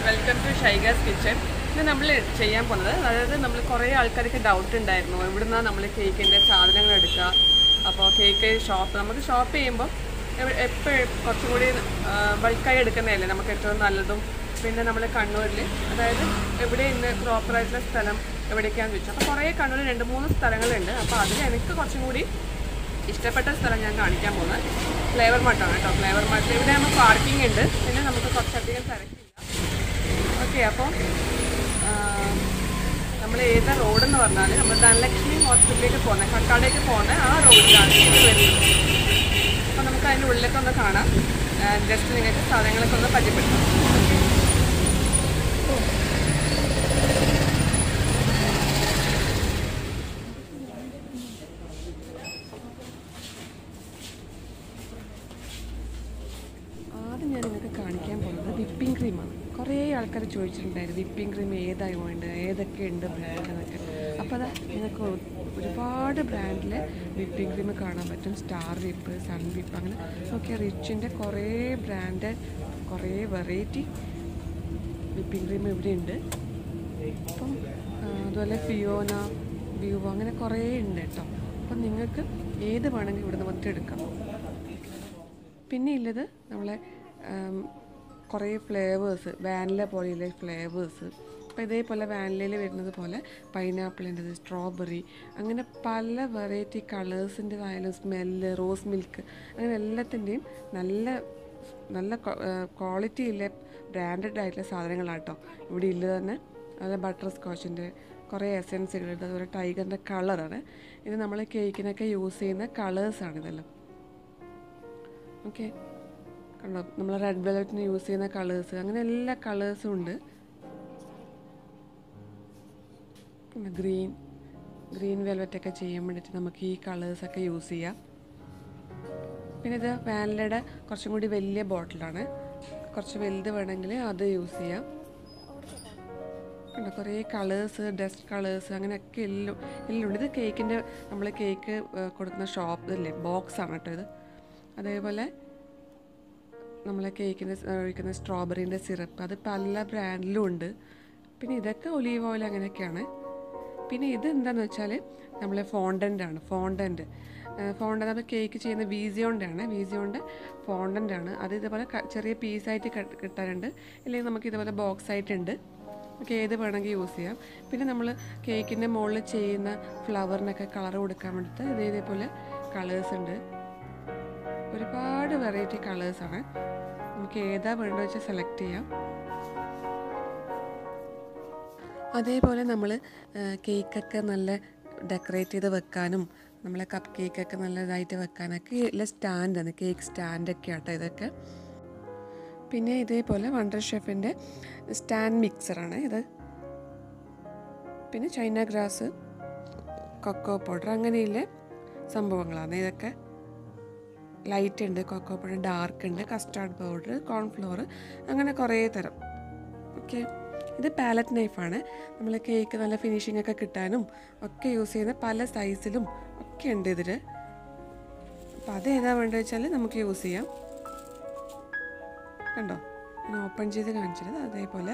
Welcome to ഷൈഗാസ് kitchen ഇന്ന് നമ്മൾ ചെയ്യാൻ പോകുന്നത് അതായത് നമ്മൾ കുറേ ആൾക്കാർക്ക് ഡൗട്ട് ഉണ്ടായിരുന്നു എവിടുന്നാണ് നമ്മൾ കേക്കിൻ്റെ സാധനങ്ങൾ എടുക്കുക അപ്പോൾ കേക്ക് ഷോപ്പ് നമുക്ക് ഷോപ്പ് ചെയ്യുമ്പോൾ എപ്പോഴും കുറച്ചും കൂടി ബൾക്കായി എടുക്കുന്നതല്ലേ നമുക്ക് ഏറ്റവും നല്ലതും പിന്നെ നമ്മൾ കണ്ണൂരിൽ അതായത് എവിടെ ഇന്ന് പ്രോപ്പറായിട്ടുള്ള സ്ഥലം എവിടേക്കാന്ന് ചോദിച്ചു അപ്പോൾ കുറേ കണ്ണൂരിൽ രണ്ട് മൂന്ന് സ്ഥലങ്ങളുണ്ട് അപ്പോൾ അതിൽ എനിക്ക് കുറച്ചും കൂടി ഇഷ്ടപ്പെട്ട സ്ഥലം ഞാൻ കാണിക്കാൻ പോകുന്നത് ഫ്ലേവർ മാർട്ടാണ് കേട്ടോ ഫ്ലേവർ മാർട്ടിൽ ഇവിടെ നമുക്ക് പാർക്കിംഗ് ഉണ്ട് പിന്നെ നമുക്ക് കുറച്ചധികം തിരക്കില്ല ഓക്കെ അപ്പോൾ നമ്മൾ ഏതാ റോഡെന്ന് പറഞ്ഞാൽ നമ്മൾ ധനലക്ഷ്മി ഹോസ്പിറ്റലിലേക്ക് പോകുന്നത് കക്കാടേക്ക് പോകുന്ന ആ റോഡിലാണ് ഇത് വരുന്നത് അപ്പോൾ നമുക്ക് അതിൻ്റെ ഉള്ളിലൊക്കെ ഒന്ന് കാണാം ജസ്റ്റ് നിങ്ങൾക്ക് സാധനങ്ങളൊക്കെ ഒന്ന് പരിചയപ്പെടുത്താം ആദ്യം ഞാൻ നിങ്ങൾക്ക് കാണിക്കാൻ പോകുന്നത് വിപ്പിംഗ് ക്രീമാണ് കുറേ ആൾക്കാർ ചോദിച്ചിട്ടുണ്ടായിരുന്നു വിപ്പിംഗ് ക്രീം ഏതായി വേണ്ടത് ഏതൊക്കെ ഉണ്ട് ബ്രാൻഡ് എന്നൊക്കെ അപ്പോൾ അത് നിങ്ങൾക്ക് ഒ- ഒരുപാട് ബ്രാൻഡിൽ വിപ്പിംഗ് ക്രീം കാണാൻ പറ്റും സ്റ്റാർ വിപ്പ് സൺ വിപ്പ് അങ്ങനെ നോക്കിയാൽ റിച്ചിൻ്റെ കുറേ ബ്രാൻഡ് കുറേ വെറൈറ്റി വിപ്പിംഗ് ക്രീം ഇവിടെ ഉണ്ട് അപ്പം ആ, അതുപോലെ ഫിയോന വ്യൂവോ അങ്ങനെ കുറേ ഉണ്ട് കേട്ടോ അപ്പം നിങ്ങൾക്ക് ഏത് വേണമെങ്കിൽ ഇവിടുന്ന് വന്നിട്ട് എടുക്കാം പിന്നെ ഉള്ളത് നമ്മളെ ആം, കുറേ ഫ്ലേവേഴ്സ് വാനില പോലെയുള്ള ഫ്ലേവേഴ്സ് അപ്പോൾ ഇതേപോലെ വാനിലയിൽ വരുന്നത് പോലെ പൈനാപ്പിളിൻ്റെത് സ്ട്രോബെറി അങ്ങനെ പല വെറൈറ്റി കളേഴ്സിൻ്റെതായാലും സ്മെല്ല് റോസ് മിൽക്ക് അങ്ങനെ എല്ലാത്തിൻ്റെയും നല്ല നല്ല ക്വാളിറ്റിയിലെ ബ്രാൻഡഡ് ആയിട്ടുള്ള സാധനങ്ങളാട്ടോ ഇവിടെ ഇല്ല തന്നെ അതുപോലെ ബട്ടർ സ്കോച്ചിൻ്റെ കുറേ എസെൻസുകളുണ്ട് അതുപോലെ ടൈഗറിൻ്റെ കളറാണ് ഇത് നമ്മൾ കേക്കിനൊക്കെ യൂസ് ചെയ്യുന്ന കളേഴ്സാണ് ഇതെല്ലാം ഓക്കെ കണ്ടോ നമ്മൾ റെഡ് വെൽവെറ്റിന് യൂസ് ചെയ്യുന്ന കളേഴ്സ് അങ്ങനെ എല്ലാ കളേഴ്സും ഉണ്ട് പിന്നെ ഗ്രീൻ ഗ്രീൻ വെൽവെറ്റൊക്കെ ചെയ്യാൻ വേണ്ടിയിട്ട് നമുക്ക് ഈ കളേഴ്സൊക്കെ യൂസ് ചെയ്യാം പിന്നെ ഇത് വാനിലയുടെ കുറച്ചും കൂടി വലിയ ബോട്ടിലാണ് കുറച്ച് വലുത് വേണമെങ്കിൽ അത് യൂസ് ചെയ്യാം കണ്ടോ കുറേ കളേഴ്സ് ഡസ്റ്റ് കളേഴ്സ് അങ്ങനെയൊക്കെ എല്ലാം എല്ലാം ഉണ്ട് ഇത് കേക്കിൻ്റെ നമ്മൾ കേക്ക് കൊടുക്കുന്ന ഷോപ്പ് ഇല്ലേ ബോക്സാണ് കേട്ടോ ഇത് അതേപോലെ നമ്മൾ കേക്കിന് ഒഴിക്കുന്ന സ്ട്രോബെറീൻ്റെ സിറപ്പ് അത് പല ബ്രാൻഡിലും ഉണ്ട് പിന്നെ ഇതൊക്കെ ഒലീവ് ഓയിൽ അങ്ങനെയൊക്കെയാണ് പിന്നെ ഇത് എന്താണെന്ന് വെച്ചാൽ നമ്മൾ ഫോണ്ടൻ്റ് ആണ് ഫോണ്ടൻ്റ് ഫോണ്ടൻ്റ് നമ്മൾ കേക്ക് ചെയ്യുന്ന വീസിയോൻ്റെ ആണ് വീസിയോൻ്റെ ഫോണ്ടൻ്റ് ആണ് അത് ഇതുപോലെ ക- ചെറിയ പീസായിട്ട് കിട്ടാറുണ്ട് ഇല്ലെങ്കിൽ നമുക്ക് ഇതുപോലെ ബോക്സ് ആയിട്ടുണ്ട് നമുക്ക് ഏത് വേണമെങ്കിൽ യൂസ് ചെയ്യാം പിന്നെ നമ്മൾ കേക്കിൻ്റെ മുകളിൽ ചെയ്യുന്ന ഫ്ലവറിനൊക്കെ കളർ കൊടുക്കാൻ വേണ്ടിയിട്ട് ഇതേ ഇതേപോലെ കളേഴ്സ് ഉണ്ട് ഒരുപാട് വെറൈറ്റി കളേഴ്സാണ് നമുക്ക് ഏതാ വേണ്ടത് വെച്ചാൽ സെലക്ട് ചെയ്യാം അതേപോലെ നമ്മൾ കേക്കൊക്കെ നല്ല ഡെക്കറേറ്റ് ചെയ്ത് വെക്കാനും നമ്മളെ കപ്പ് കേക്കൊക്കെ നല്ലതായിട്ട് വെക്കാനൊക്കെ ഉള്ള സ്റ്റാൻഡാണ് കേക്ക് സ്റ്റാൻഡൊക്കെ ആട്ടോ ഇതൊക്കെ പിന്നെ ഇതേപോലെ വണ്ടർ ഷെഫിൻ്റെ സ്റ്റാൻഡ് മിക്സറാണ് ഇത് പിന്നെ ചൈന ഗ്രാസ് കൊക്കോ പൗഡർ അങ്ങനെയുള്ള സംഭവങ്ങളാണ് ഇതൊക്കെ ലൈറ്റ് ഉണ്ട് കൊക്കോ പൗഡർ ഡാർക്ക് ഉണ്ട് കസ്റ്റാർഡ് പൗഡർ കോൺഫ്ലോർ അങ്ങനെ കുറേ തരം ഓക്കെ ഇത് പാലറ്റ് നൈഫാണ് നമ്മൾ കേക്ക് നല്ല ഫിനിഷിംഗ് ഒക്കെ കിട്ടാനും ഒക്കെ യൂസ് ചെയ്യുന്ന പല സൈസിലും ഒക്കെ ഉണ്ട് ഇതിൽ അപ്പോൾ അത് ഏതാ വേണ്ടത് വെച്ചാൽ നമുക്ക് യൂസ് ചെയ്യാം കണ്ടോ ഞാൻ ഓപ്പൺ ചെയ്ത് കാണിച്ചത് അതേപോലെ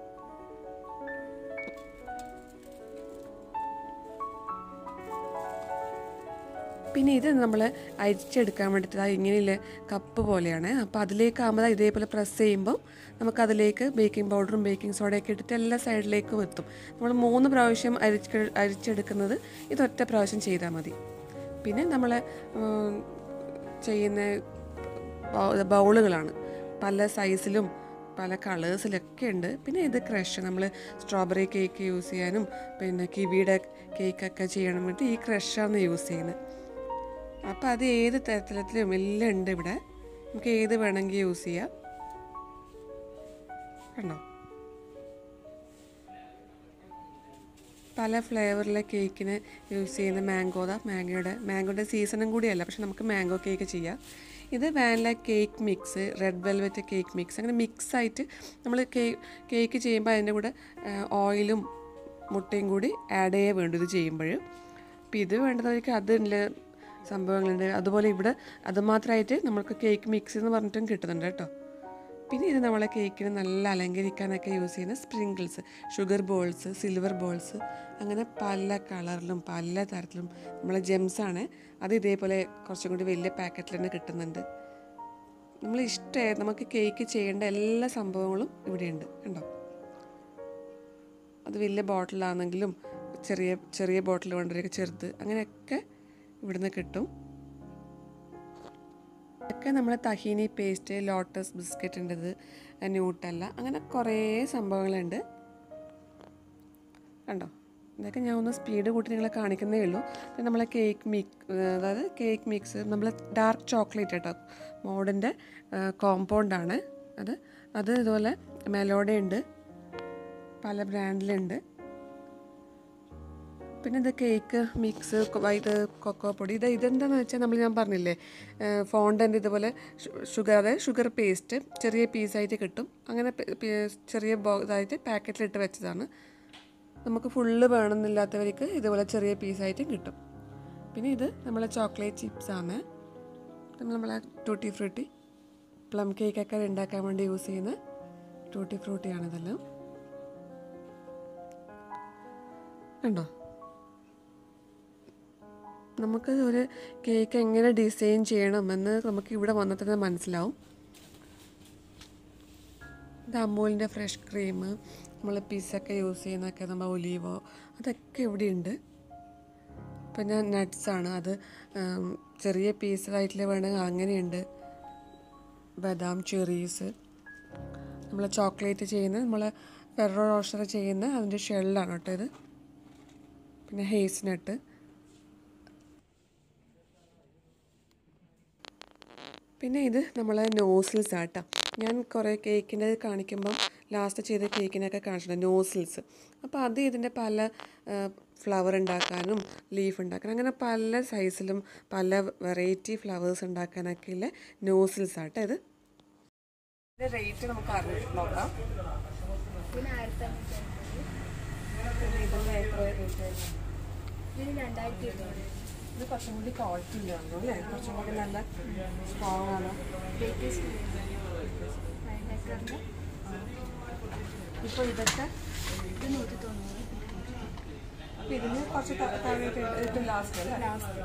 പിന്നെ ഇത് നമ്മൾ അരിച്ചെടുക്കാൻ വേണ്ടിയിട്ട് ദാ ഇങ്ങനെയുള്ള കപ്പ് പോലെയാണ് അപ്പോൾ അതിലേക്കാകുമ്പോൾ ദാ ഇതേപോലെ പ്രസ് ചെയ്യുമ്പോൾ നമുക്ക് അതിലേക്ക് ബേക്കിംഗ് പൗഡറും ബേക്കിംഗ് സോഡയൊക്കെ ഇട്ടിട്ട് എല്ലാ സൈഡിലേക്കും എത്തും നമ്മൾ മൂന്ന് പ്രാവശ്യം അരിച്ച് അരിച്ചെടുക്കുന്നത് ഇത് ഒറ്റ പ്രാവശ്യം ചെയ്താൽ മതി പിന്നെ നമ്മൾ ചെയ്യുന്ന ബൗ- ബൗളുകളാണ് പല സൈസിലും പല കളേഴ്സിലൊക്കെ ഉണ്ട് പിന്നെ ഇത് ക്രഷ് നമ്മൾ സ്ട്രോബെറി കേക്ക് യൂസ് ചെയ്യാനും പിന്നെ കിവിയുടെ കേക്കൊക്കെ ചെയ്യണം വേണ്ടി ഈ ക്രഷാണ് യൂസ് ചെയ്യുന്നത് അപ്പോൾ അത് ഏത് തരത്തിലും എല്ലാം ഉണ്ട് ഇവിടെ നമുക്ക് ഏത് വേണമെങ്കിൽ യൂസ് ചെയ്യാം കണ്ടോ പല ഫ്ലേവറിലെ കേക്കിന് യൂസ് ചെയ്യുന്ന മാംഗോത മാംഗോയുടെ മാംഗോയുടെ സീസണും കൂടിയല്ല പക്ഷെ നമുക്ക് മാംഗോ കേക്ക് ചെയ്യാം ഇത് vanilla cake mix red velvet cake mix അങ്ങനെ മിക്സ് ആയിട്ട് നമ്മൾ കേക്ക് ചെയ്യുമ്പോൾ അതിൻ്റെ കൂടെ ഓയിലും മുട്ടയും കൂടി ആഡ് ചെയ്യാൻ വേണ്ടു ഇത് ചെയ്യുമ്പോൾ അപ്പോൾ ഇത് വേണ്ടതായിരിക്കും അതിൻ്റെ സംഭവങ്ങളുണ്ട് അതുപോലെ ഇവിടെ അത് മാത്രമായിട്ട് നമുക്ക് കേക്ക് മിക്സ് എന്ന് പറഞ്ഞിട്ടും കിട്ടുന്നുണ്ട് കേട്ടോ പിന്നെ ഇത് നമ്മളെ കേക്കിന് നല്ല അലങ്കരിക്കാനൊക്കെ യൂസ് ചെയ്യുന്ന sprinkles sugar balls silver balls അങ്ങനെ പല കളറിലും പല തരത്തിലും നമ്മളെ ജെംസാണ് അത് ഇതേപോലെ കുറച്ചും കൂടി വലിയ പാക്കറ്റിൽ തന്നെ കിട്ടുന്നുണ്ട് നമ്മൾ ഇഷ്ടമായി നമുക്ക് കേക്ക് ചെയ്യേണ്ട എല്ലാ സംഭവങ്ങളും ഇവിടെയുണ്ട് കണ്ടോ അത് വലിയ ബോട്ടിലാണെങ്കിലും ചെറിയ ചെറിയ ബോട്ടിൽ കൊണ്ടുവരിക ചെറുത് അങ്ങനെയൊക്കെ ഇവിടുന്ന് കിട്ടും ഒക്കെ നമ്മളെ തഹീനി പേസ്റ്റ് ലോട്ടസ് ബിസ്ക്കറ്റ് ഉണ്ടത് ന്യൂട്ടല്ല അങ്ങനെ കുറേ സംഭവങ്ങളുണ്ട് കണ്ടോ ഇതൊക്കെ ഞാൻ ഒന്ന് സ്പീഡ് കൂട്ടി നിങ്ങളെ കാണിക്കുന്നേ ഉള്ളൂ പിന്നെ നമ്മളെ കേക്ക് മിക് അതായത് കേക്ക് മിക്സ് നമ്മൾ ഡാർക്ക് ചോക്ലേറ്റ് കേട്ടോ മോഡിൻ്റെ കോമ്പൗണ്ടാണ് അത് അത് ഇതുപോലെ മെലോഡ ഉണ്ട് പല ബ്രാൻഡിലുണ്ട് പിന്നെ ഇത് കേക്ക് മിക്സ് ഇത് കൊക്കോ പൊടി ഇത് ഇതെന്താണെന്ന് വെച്ചാൽ നമ്മൾ ഞാൻ പറഞ്ഞില്ലേ ഫോണ്ടൻ്റ് ഇതുപോലെ ഷുഗർ അതായത് ഷുഗർ പേസ്റ്റ് ചെറിയ പീസായിട്ട് കിട്ടും അങ്ങനെ ചെറിയ ബോ ഇതായിട്ട് പാക്കറ്റിലിട്ട് വെച്ചതാണ് നമുക്ക് ഫുള്ള് വേണമെന്നില്ലാത്തവർക്ക് ഇതുപോലെ ചെറിയ പീസായിട്ടും കിട്ടും പിന്നെ ഇത് നമ്മളെ ചോക്ലേറ്റ് ചിപ്സ് ആണ് പിന്നെ നമ്മളെ ടൂട്ടി ഫ്രൂട്ടി പ്ലം കേക്കൊക്കെ ഉണ്ടാക്കാൻ വേണ്ടി യൂസ് ചെയ്യുന്ന ടൂട്ടി ഫ്രൂട്ടിയാണ് ഇതെല്ലാം കണ്ടോ നമുക്ക് ഒരു കേക്ക് എങ്ങനെ ഡിസൈൻ ചെയ്യണമെന്ന് നമുക്ക് ഇവിടെ വന്നാൽ തന്നെ മനസ്സിലാവും ഇത് അമൂലിൻ്റെ ഫ്രഷ് ക്രീം നമ്മൾ പിസ്സൊക്കെ യൂസ് ചെയ്യുന്നതൊക്കെ നമ്മൾ ഒലീവോ അതൊക്കെ ഇവിടെയുണ്ട് പിന്നെ നട്ട്സാണ് അത് ചെറിയ പീസായിട്ടുള്ള വേണമെങ്കിൽ അങ്ങനെയുണ്ട് ബദാം ചെറീസ് നമ്മൾ ചോക്ലേറ്റ് ചെയ്യുന്ന നമ്മൾ ഫെറോ റോഷർ ചെയ്യുന്ന അതിൻ്റെ ഷെല്ലാണ് കേട്ടോ ഇത് പിന്നെ ഹേസ്നട്ട് പിന്നെ ഇത് നമ്മളെ നോസിൽസ് ആട്ടോ ഞാൻ കുറേ കേക്കിൻ്റെ കാണിക്കുമ്പം ലാസ്റ്റ് ചെയ്ത കേക്കിനൊക്കെ കാണിച്ചിട്ടുണ്ട് നോസിൽസ് അപ്പോൾ അത് ഇതിൻ്റെ പല ഫ്ലവർ ഉണ്ടാക്കാനും ലീഫ് ഉണ്ടാക്കാനും അങ്ങനെ പല സൈസിലും പല വെറൈറ്റി ഫ്ലവേഴ്സ് ഉണ്ടാക്കാനൊക്കെ ഉള്ള നോസിൽസ് ആട്ടോ ഇത് ഇതിൻ്റെ റേറ്റ് നമുക്ക് അറിഞ്ഞിട്ട് നോക്കാം ഇതിന് ആയിരത്തി അഞ്ഞൂറ്റി പിന്നെ ഇതിൻ്റെ എത്ര റേറ്റ് ഇതിന് രണ്ടായിരത്തി ഇരുന്നൂറ് ഇത് കുറച്ചും കൂടി ക്വാളിറ്റി ഇല്ലായിരുന്നു അല്ലേ കുറച്ചും കൂടി നല്ല സ്ട്രോങ് ആണ് ബേക്കേഴ്സ് ഫൈവ് ഹേക്കറിൻ്റെ ഇപ്പോൾ ഇതൊക്കെ ഇത് നൂറ്റി തൊണ്ണൂറ് അപ്പോൾ ഇതിന് കുറച്ച് ത- താഴേക്ക് ഏറ്റവും ലാസ്റ്റ് അല്ലേ ലാസ്റ്റ്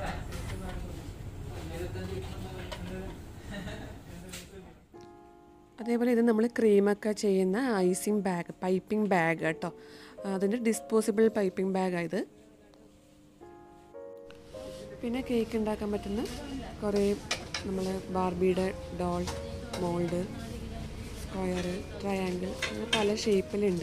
അതേപോലെ ഇത് നമ്മൾ ക്രീമൊക്കെ ചെയ്യുന്ന ഐസിങ് ബാഗ് പൈപ്പിംഗ് ബാഗ് കേട്ടോ അതിൻ്റെ ഡിസ്പോസിബിൾ പൈപ്പിംഗ് ബാഗാണ് ഇത് പിന്നെ കേക്ക് ഉണ്ടാക്കാൻ പറ്റുന്ന കുറേ നമ്മൾ ബാർബിയുടെ ഡോൾ മോൾഡ് സ്ക്വയർ ട്രയാങ്കിൾ അങ്ങനെ പല ഷേപ്പിലുണ്ട്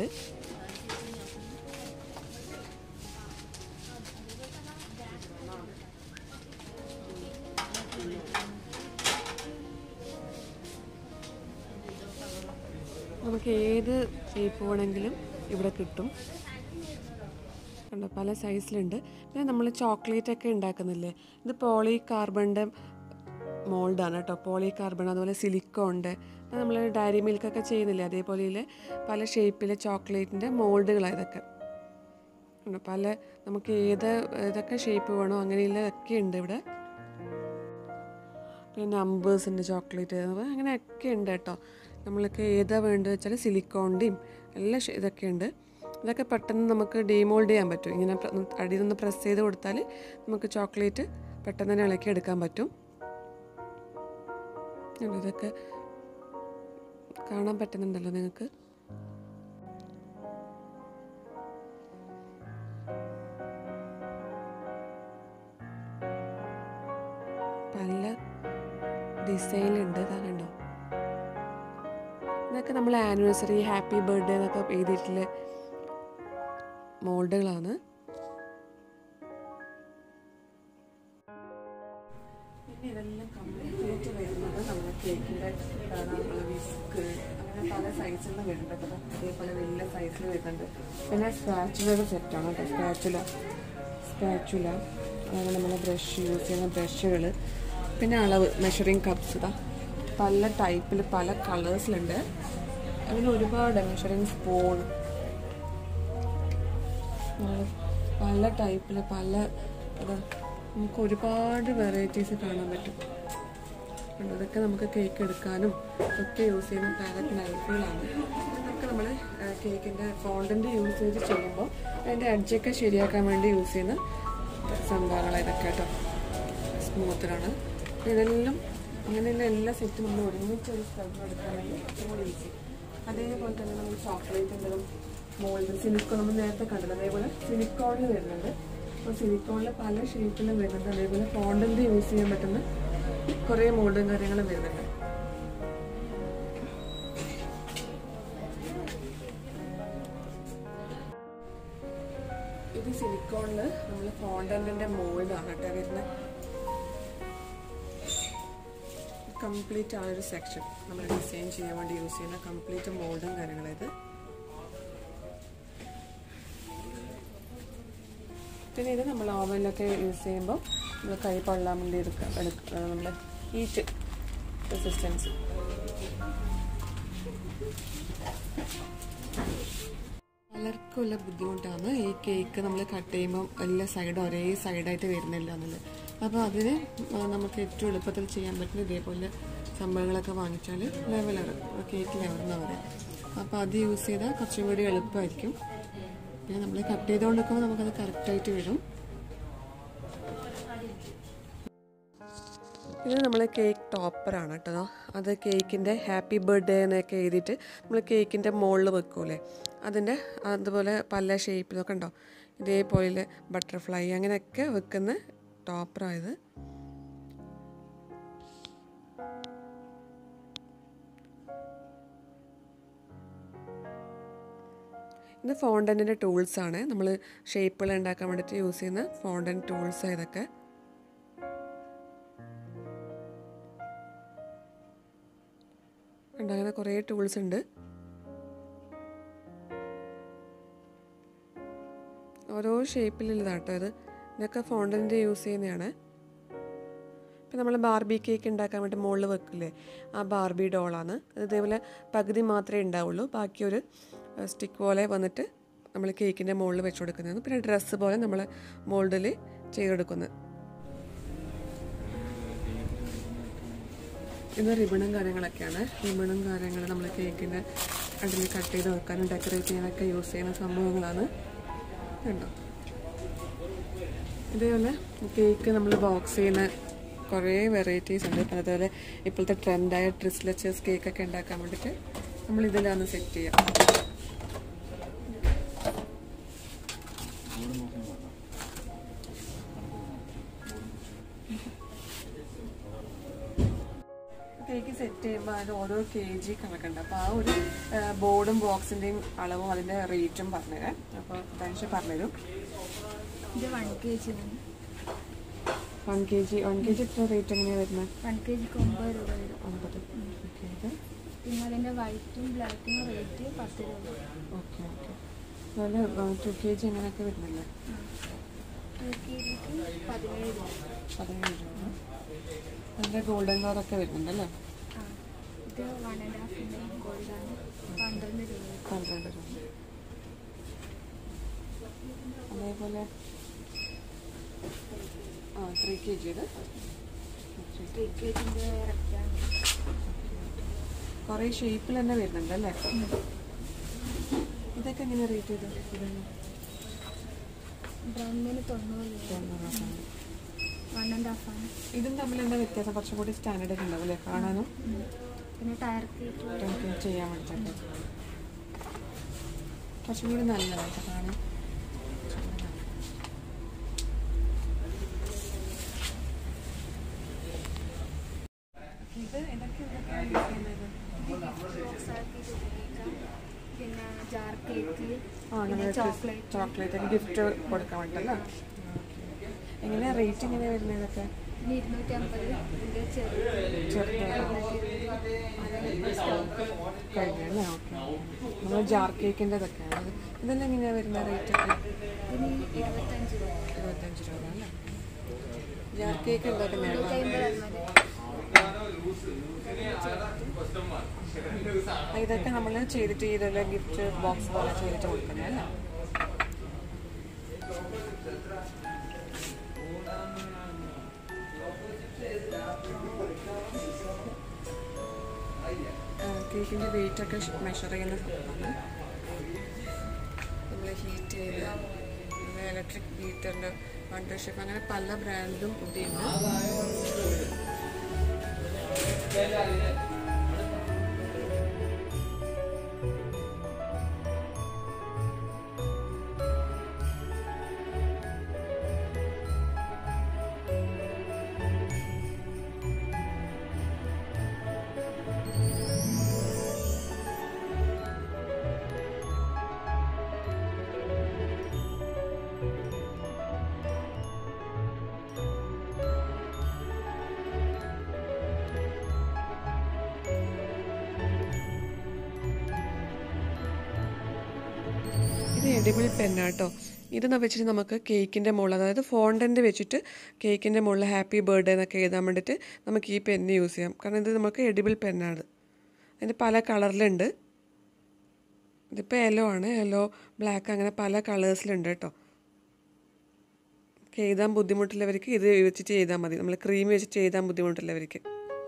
നമുക്ക് ഏത് ഷേപ്പ് വേണമെങ്കിലും ഇവിടെ കിട്ടും കണ്ടോ പല സൈസിലുണ്ട് പിന്നെ നമ്മൾ ചോക്ലേറ്റ് ഒക്കെ ഉണ്ടാക്കുന്നില്ലേ ഇത് പോളി കാർബണിൻ്റെ മോൾഡാണ് കേട്ടോ പോളി കാർബൺ അതുപോലെ സിലിക്കോൺ ഉണ്ട് നമ്മൾ ഡയറി മിൽക്കൊക്കെ ചെയ്യുന്നില്ലേ അതേപോലെ പല ഷേപ്പിലെ ചോക്ലേറ്റിൻ്റെ മോൾഡുകളാണ് ഇതൊക്കെ കണ്ടോ പല നമുക്ക് ഏത് ഏതൊക്കെ ഷേപ്പ് വേണോ അങ്ങനെയുള്ളതൊക്കെ ഉണ്ട് ഇവിടെ പിന്നെ നമ്പേഴ്സിൻ്റെ ചോക്ലേറ്റ് അങ്ങനെയൊക്കെ ഉണ്ട് കേട്ടോ നമ്മൾക്ക് ഏതാ വേണ്ടത് വെച്ചാൽ സിലിക്കോണിൻ്റെയും എല്ലാ ഷെ- ഇതൊക്കെ ഉണ്ട് ഇതൊക്കെ പെട്ടെന്ന് നമുക്ക് ഡീമോൾഡ് ചെയ്യാൻ പറ്റും ഇങ്ങനെ പ്ര- അടിയിൽ നിന്ന് പ്രസ് ചെയ്ത് കൊടുത്താൽ നമുക്ക് ചോക്ലേറ്റ് പെട്ടെന്ന് തന്നെ ഇളക്കി എടുക്കാൻ പറ്റും കണ്ടോ, ഇതൊക്കെ കാണാൻ പറ്റുന്നുണ്ടല്ലോ നിങ്ങൾക്ക് പല ഡിസൈനിലുണ്ട് ഇതാ കണ്ടോ ഇതൊക്കെ നമ്മൾ ആനിവേഴ്സറി ഹാപ്പി ബർത്ത്ഡേ എന്നൊക്കെ എഴുതിയിട്ടുള്ള മോൾഡുകളാണ് പിന്നെ ഇതെല്ലാം കംപ്ലീറ്റ് വരുന്നത് നമ്മുടെ കേക്കിൻ്റെ വിസ്ക് അങ്ങനെ പല സൈസിലും വരുന്നുണ്ട് കേട്ടോ. അതേപോലെ വലിയ സൈസിൽ വരുന്നുണ്ട് പിന്നെ സ്പാച്ചുലയുടെ സെറ്റാണ് കേട്ടോ സ്പാച്ചുല സ്പാച്ചുല അതുപോലെ നമ്മളെ ബ്രഷ് യൂസ് ചെയ്യുന്ന ബ്രഷുകൾ പിന്നെ അളവ് മെഷറിങ് കപ്സ് ഇതാ പല ടൈപ്പിൽ പല കളേഴ്സിലുണ്ട് അങ്ങനെ ഒരുപാട് മെഷറിങ് സ്പൂൺ പല ടൈപ്പിൽ പല അതാ നമുക്ക് ഒരുപാട് വെറൈറ്റീസ് കാണാൻ പറ്റും ഉണ്ട്. ഇതൊക്കെ നമുക്ക് കേക്ക് എടുക്കാനും ഒക്കെ യൂസ് ചെയ്യുന്ന പാലറ്റ് നൈഫുകളാണ് ഇതൊക്കെ നമ്മൾ കേക്കിൻ്റെ ഫോണ്ടൻ്റ് യൂസേജ് ചെയ്യുമ്പോൾ അതിൻ്റെ അഡ്ജൊക്കെ ശരിയാക്കാൻ വേണ്ടി യൂസ് ചെയ്യുന്ന സംഭവങ്ങളാണ് ഇതൊക്കെ കേട്ടോ സ്മൂത്തറാണ് ഇതെല്ലാം അങ്ങനെയുള്ള എല്ലാ സെറ്റും നമ്മൾ ഒരുമിച്ച് ഒരു സ്ഥലത്ത് എടുക്കുകയാണെങ്കിൽ കുറച്ചും കൂടി ഈസി അതേപോലെ തന്നെ നമ്മൾ ചോക്ലേറ്റിൻ്റെതും മോൾഡ് സിലിക്കോൺ നമ്മൾ നേരത്തെ കണ്ടത് അതേപോലെ സിലിക്കോണിൽ വരുന്നുണ്ട് അപ്പോൾ സിലിക്കോണിൽ പല ഷേപ്പിലും വരുന്നുണ്ട് അതേപോലെ ഫോണ്ടൻ്റ് യൂസ് ചെയ്യാൻ പറ്റുന്ന കുറേ മോൾഡും കാര്യങ്ങളും വരുന്നുണ്ട് ഇത് സിലിക്കോണിൽ നമ്മൾ ഫോണ്ടന്റിന്റെ മോൾഡാണ് കേട്ടോ വരുന്നത് കംപ്ലീറ്റ് ആ ഒരു സെക്ഷൻ നമ്മൾ ഡിസൈൻ ചെയ്യാൻ വേണ്ടി യൂസ് ചെയ്യുന്ന കംപ്ലീറ്റ് മോൾഡും കാര്യങ്ങളും ഇത് പിന്നെ ഇത് നമ്മൾ ഓവനിലൊക്കെ യൂസ് ചെയ്യുമ്പോൾ നമ്മൾ കൈ പൊള്ളാൻ വേണ്ടി എടുക്കുക എടുക്കുക നമ്മൾ ഹീറ്റ് റെസിസ്റ്റൻസ് പലർക്കുള്ള ബുദ്ധിമുട്ടാണ് ഈ കേക്ക് നമ്മൾ കട്ട് ചെയ്യുമ്പോൾ എല്ലാ സൈഡും ഒരേ സൈഡായിട്ട് വരുന്നില്ല എന്നുള്ളത് അപ്പോൾ അതിന് ആ, നമുക്ക് ഏറ്റവും എളുപ്പത്തിൽ ചെയ്യാൻ പറ്റുന്ന ഇതേപോലെ സംഭവങ്ങളൊക്കെ വാങ്ങിച്ചാൽ ലെവലർ കേക്ക് ലെവൽ എന്ന് പറയാം അപ്പോൾ അത് യൂസ് ചെയ്താൽ കുറച്ചും കൂടി എളുപ്പമായിരിക്കും പിന്നെ നമ്മൾ കട്ട് ചെയ്തുകൊണ്ട് നിൽക്കുമ്പോൾ നമുക്കത് കറക്റ്റായിട്ട് വരും ഇത് നമ്മൾ കേക്ക് ടോപ്പറാണ് കേട്ടോ അത് കേക്കിൻ്റെ ഹാപ്പി ബർത്ത്ഡേ എന്നൊക്കെ എഴുതിയിട്ട് നമ്മൾ കേക്കിൻ്റെ മുകളിൽ വെക്കൂലേ അതിൻ്റെ അതുപോലെ പല ഷേപ്പിലൊക്കെ ഉണ്ടോ ഇതേപോലെ ബട്ടർഫ്ലൈ അങ്ങനെയൊക്കെ വെക്കുന്ന ടോപ്പറായത് ഇത് ഫോണ്ടൻറ്റിൻ്റെ ടൂൾസാണ് നമ്മൾ ഷേപ്പുകൾ ഉണ്ടാക്കാൻ വേണ്ടിയിട്ട് യൂസ് ചെയ്യുന്ന ഫോണ്ടൻ ടൂൾസ് ഇതൊക്കെ ഉണ്ട് അങ്ങനെ കുറേ ടൂൾസ് ഉണ്ട് ഓരോ ഷേപ്പിലുള്ളതാട്ടോ ഇത് ഇതൊക്കെ ഫോണ്ടൻ്റെ യൂസ് ചെയ്യുന്നതാണ് ഇപ്പം നമ്മൾ ബാർബി കേക്ക് ഉണ്ടാക്കാൻ വേണ്ടി മുകളിൽ വെക്കില്ലേ ആ ബാർബി ഡോളാണ് അത് ഇതേപോലെ പകുതി മാത്രമേ ഉണ്ടാവുള്ളൂ ബാക്കി ഒരു സ്റ്റിക്ക് പോലെ വന്നിട്ട് നമ്മൾ കേക്കിൻ്റെ മുകളിൽ വെച്ച് കൊടുക്കുന്നത് പിന്നെ ഡ്രസ്സ് പോലെ നമ്മൾ മോൾഡിൽ ചെയ്തെടുക്കുന്നത് ഇത് റിബണും കാര്യങ്ങളൊക്കെയാണ് റിബണും കാര്യങ്ങൾ നമ്മൾ കേക്കിൻ്റെ അടിയിൽ കട്ട് ചെയ്ത് വെക്കാനും ഡെക്കറേറ്റ് ചെയ്യാനൊക്കെ യൂസ് ചെയ്യുന്ന സംഭവങ്ങളാണ് കണ്ടോ ഇതേപോലെ കേക്ക് നമ്മൾ ബോക്സ് ചെയ്യുന്ന കുറേ വെറൈറ്റീസ് ഉണ്ട് ഇപ്പം അതുപോലെ ഇപ്പോഴത്തെ ട്രെൻഡായ ട്രിസ്ലെച്ചേഴ്സ് കേക്കൊക്കെ ഉണ്ടാക്കാൻ വേണ്ടിയിട്ട് നമ്മൾ ഇതിലാണ് സെറ്റ് ചെയ്യാം കേക്ക് സെറ്റ് ചെയ്യുമ്പോൾ അതിന് ഓരോ കെ ജി കണക്കുണ്ട് അപ്പോൾ ആ ഒരു ബോർഡും ബോക്സിൻ്റെയും അളവും അതിൻ്റെ റേറ്റും പറഞ്ഞുതരാം അപ്പോൾ ധനുഷ് പറഞ്ഞുതരും ഇത് one K G one K G one K G എത്ര റേറ്റ് എങ്ങനെയാണ് വരുന്നത് വൺ കെ ജിക്ക് ഒമ്പത് രൂപ വരും ഒമ്പത് ഓക്കെ ഇത് പിന്നെ അതിൻ്റെ വൈറ്റും ബ്ലാക്കും റേറ്റ് പത്ത് രൂപ ഓക്കെ ഓക്കെ അതുപോലെ ടു കെ ജി അങ്ങനെയൊക്കെ വരുന്നില്ലേ ടു കെ ജിക്ക് പതിനേഴ് രൂപ പതിനേഴ് രൂപ അതിൻ്റെ ഗോൾഡൻ കളറൊക്കെ വരുന്നുണ്ടല്ലേ ആ ഇത് വൺ ആൻഡ് ഹാഫിൻ്റെ ഗോൾഡാണ് പന്ത്രണ്ട് രൂപ പന്ത്രണ്ട് രൂപ അതേപോലെ ആ ത്രീ കെ ജി ഇത് ത്രീ കെ ജിൻ്റെ റെക്റ്റാണ് കുറേ ഷേപ്പിൽ തന്നെ വരുന്നുണ്ട് അല്ലേ ഇതൊക്കെ എങ്ങനെ റേറ്റ് ചെയ്ത് ഇതൊന്ന് ബ്രൗണിന് തൊണ്ണൂറ് രൂപ തൊണ്ണൂറ് രൂപ. വൺ ആൻഡ് ഹാഫാണ് ഇതും തമ്മിൽ എന്താ വ്യത്യാസം കുറച്ചും കൂടി സ്റ്റാൻഡേർഡ് ഉണ്ടാവും അല്ലേ കാണാനും പിന്നെ ടയർ കേക്ക് നമുക്ക് ചെയ്യാൻ വേണ്ടിയിട്ട് കുറച്ചും കൂടി നല്ലതായിട്ട് കാണാൻ ഇത് ഇതൊക്കെ എന്തൊക്കെയാണ് യൂസ് ചെയ്യുന്നത് ബോക്സ് ആക്കിയിട്ട് ഉപയോഗിക്കാം പിന്നെ ജാർ കേക്ക് ആ പിന്നെ നമ്മൾ ചോക്ലേറ്റ് ചോക്ലേറ്റ് ഗിഫ്റ്റ് കൊടുക്കാൻ വേണ്ടിട്ടല്ലേ എങ്ങനെയാ റേറ്റ് എങ്ങനെയാ വരുന്നത് ഇതൊക്കെ പിന്നെ ഇരുന്നൂറ്റി അമ്പത് ഇതിൻ്റെ ചെറിയ ചെറുത് അതിന് സ്റ്റോക്ക് കഴിഞ്ഞല്ലേ ഓക്കെ നമ്മൾ ജാർ കേക്കിൻ്റെ ഇതൊക്കെയാണ് ഇതെല്ലാം എങ്ങനെയാ വരുന്ന റേറ്റ് ഒക്കെ ഇതിന് ഇരുപത്തഞ്ച് രൂപ ഇരുപത്തഞ്ച് രൂപ അല്ലേ ജാർ കേക്ക് ഉണ്ടാക്കുന്നതാണ് ഇരുപത്തമ്പത് ഇതൊക്കെ നമ്മൾ ചെയ്തിട്ട് ഇതെല്ലാം ഗിഫ്റ്റ് ബോക്സ് പോലെ ചെയ്തിട്ട് കൊടുക്കുന്നത് അല്ലേ കേക്കിൻ്റെ വെയിറ്റ് ഒക്കെ മെഷർ ചെയ്യുന്ന സംഭവമാണ് നമ്മൾ ഹീറ്റ് ചെയ്ത് ഇലക്ട്രിക് ബീറ്ററിൻ്റെ വണ്ടർ ഷേപ്പ് അങ്ങനെ പല ബ്രാൻഡും ഇവിടെയുണ്ട് ഇത് എഡിബിൾ പെന്നാട്ടോ ഇതെന്ന് വെച്ചിട്ട് നമുക്ക് കേക്കിൻ്റെ മുകളിൽ അതായത് ഫോണ്ടൻ്റ് വെച്ചിട്ട് കേക്കിൻ്റെ മുകളിൽ ഹാപ്പി ബർത്ത്ഡേ എന്നൊക്കെ എഴുതാൻ വേണ്ടിയിട്ട് നമുക്ക് ഈ പെന്ന് യൂസ് ചെയ്യാം കാരണം ഇത് നമുക്ക് എഡിബിൾ പെന്നാണ് അതിന് പല കളറിലുണ്ട് ഇതിപ്പോൾ യെല്ലോ ആണ് യെല്ലോ ബ്ലാക്ക് അങ്ങനെ പല കളേഴ്സിലുണ്ട് കേട്ടോ എഴുതാൻ ബുദ്ധിമുട്ടുള്ളവർക്ക് ഇത് വെച്ചിട്ട് ചെയ്താൽ മതി നമ്മൾ ക്രീം വെച്ചിട്ട് എഴുതാൻ ബുദ്ധിമുട്ടുള്ളവർക്ക്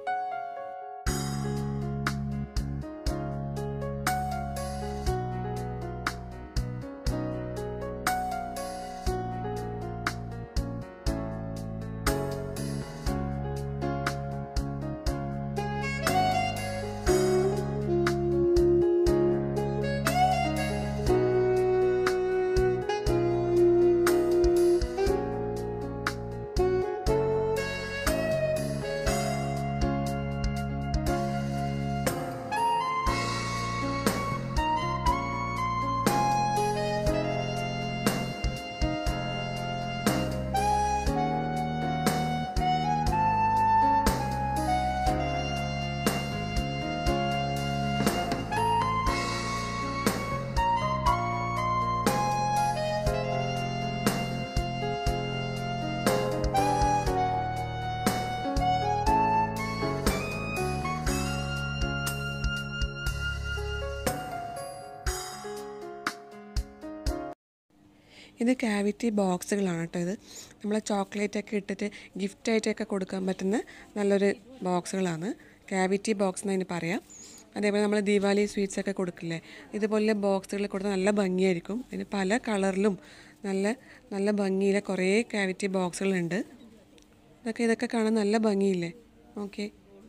ഇത് ക്യാവിറ്റി ബോക്സുകളാണ് കേട്ടോ ഇത് നമ്മൾ ചോക്ലേറ്റ് ഒക്കെ ഇട്ടിട്ട് ഗിഫ്റ്റ് ആയിട്ടൊക്കെ കൊടുക്കാൻ പറ്റുന്ന നല്ലൊരു ബോക്സുകളാണ് ക്യാവിറ്റി ബോക്സ് എന്നതിന് പറയാം അതേപോലെ നമ്മൾ ദീപാവലി സ്വീറ്റ്സ് ഒക്കെ കൊടുക്കില്ലേ ഇതുപോലെ ബോക്സുകൾ കൊടുത്താൽ നല്ല ഭംഗിയായിരിക്കും ഇതിന് പല കളറിലും നല്ല നല്ല ഭംഗിയിലെ കുറേ ക്യാവിറ്റി ബോക്സുകളുണ്ട് ഇതൊക്കെ ഇതൊക്കെ കാണാൻ നല്ല ഭംഗിയില്ലേ ഓക്കെ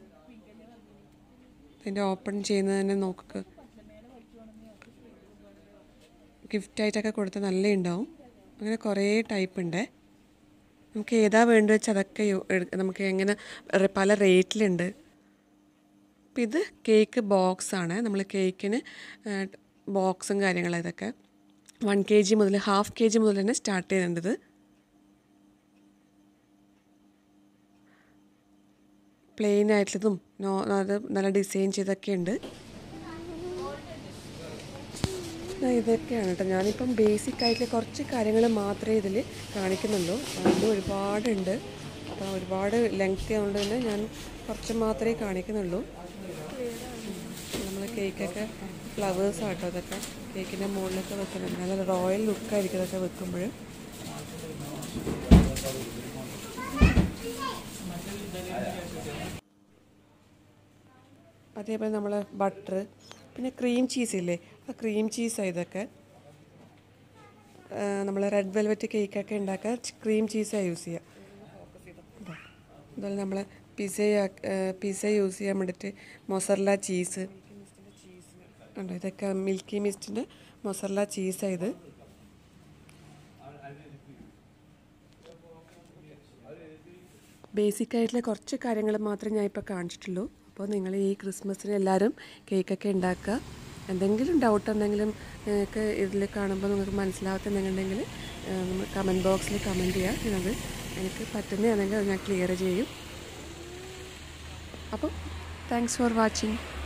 ഇതിൻ്റെ ഓപ്പൺ ചെയ്യുന്നത് തന്നെ നോക്ക് ഗിഫ്റ്റായിട്ടൊക്കെ കൊടുത്താൽ നല്ല ഉണ്ടാവും അങ്ങനെ കുറേ ടൈപ്പ് ഉണ്ട് നമുക്ക് ഏതാ വേണ്ടത് വെച്ചാൽ അതൊക്കെ യു- എടുക്ക- നമുക്ക് എങ്ങനെ റെ- പല റേറ്റിലുണ്ട് അപ്പം ഇത് കേക്ക് ബോക്സ് ആണ് നമ്മൾ കേക്കിന് ബോക്സും കാര്യങ്ങളും ഇതൊക്കെ വൺ കെ ജി മുതൽ ഹാഫ് കെ ജി മുതൽ തന്നെ സ്റ്റാർട്ട് ചെയ്യുന്നുണ്ട് പ്ലെയിൻ ആയിട്ടുള്ളതും നോ അത് നല്ല ഡിസൈൻ ചെയ്തൊക്കെ ഉണ്ട് ദാ ഇതൊക്കെയാണ് കേട്ടോ ഞാനിപ്പം ബേസിക് ആയിട്ടുള്ള കുറച്ച് കാര്യങ്ങൾ മാത്രമേ ഇതിൽ കാണിക്കുന്നുള്ളൂ അതിൽ ഒരുപാടുണ്ട് അപ്പോൾ ഒരുപാട് ലെങ്തി ആയതുകൊണ്ട് തന്നെ ഞാൻ കുറച്ച് മാത്രമേ കാണിക്കുന്നുള്ളൂ നമ്മൾ കേക്കൊക്കെ ഫ്ലവേഴ്സ് ആട്ടോ അതൊക്കെ കേക്കിൻ്റെ മുകളിലൊക്കെ വെക്കുന്നത് നല്ല റോയൽ ലുക്കായിരിക്കും ഇതൊക്കെ വെക്കുമ്പോൾ അതേപോലെ നമ്മൾ ബട്ടർ പിന്നെ ക്രീം ചീസ് ഇല്ലേ ആ ക്രീം ചീസാണ് ഇതൊക്കെ നമ്മൾ റെഡ് വെൽവെറ്റ് കേക്കൊക്കെ ഉണ്ടാക്കാൻ ക്രീം ചീസാണ് യൂസ് ചെയ്യുക ഇതാ. അതുപോലെ നമ്മൾ പിസ പിസ യൂസ് ചെയ്യാൻ വേണ്ടിയിട്ട് മൊസറല ചീസ് ഉണ്ടോ ഇതൊക്കെ മിൽക്കി മിസ്റ്റിൻ്റെ മൊസറല ചീസാണ് ഇത് ബേസിക് ആയിട്ടുള്ള കുറച്ച് കാര്യങ്ങൾ മാത്രമേ ഞാൻ ഇപ്പോൾ കാണിച്ചിട്ടുള്ളൂ അപ്പോൾ നിങ്ങൾ ഈ ക്രിസ്മസിന് എല്ലാവരും കേക്കൊക്കെ ഉണ്ടാക്കുക എന്തെങ്കിലും ഡൗട്ട് എന്തെങ്കിലും നിങ്ങൾക്ക് ഇതിൽ കാണുമ്പോൾ നിങ്ങൾക്ക് മനസ്സിലാവാത്ത എന്തെങ്കിലും ഉണ്ടെങ്കിൽ കമൻറ്റ് ബോക്സിൽ കമൻറ്റ് ചെയ്യുക ഞാനത് എനിക്ക് പറ്റുന്നതാണെങ്കിൽ അത് ഞാൻ ക്ലിയർ ചെയ്യും അപ്പോൾ താങ്ക്സ് ഫോർ വാച്ചിങ്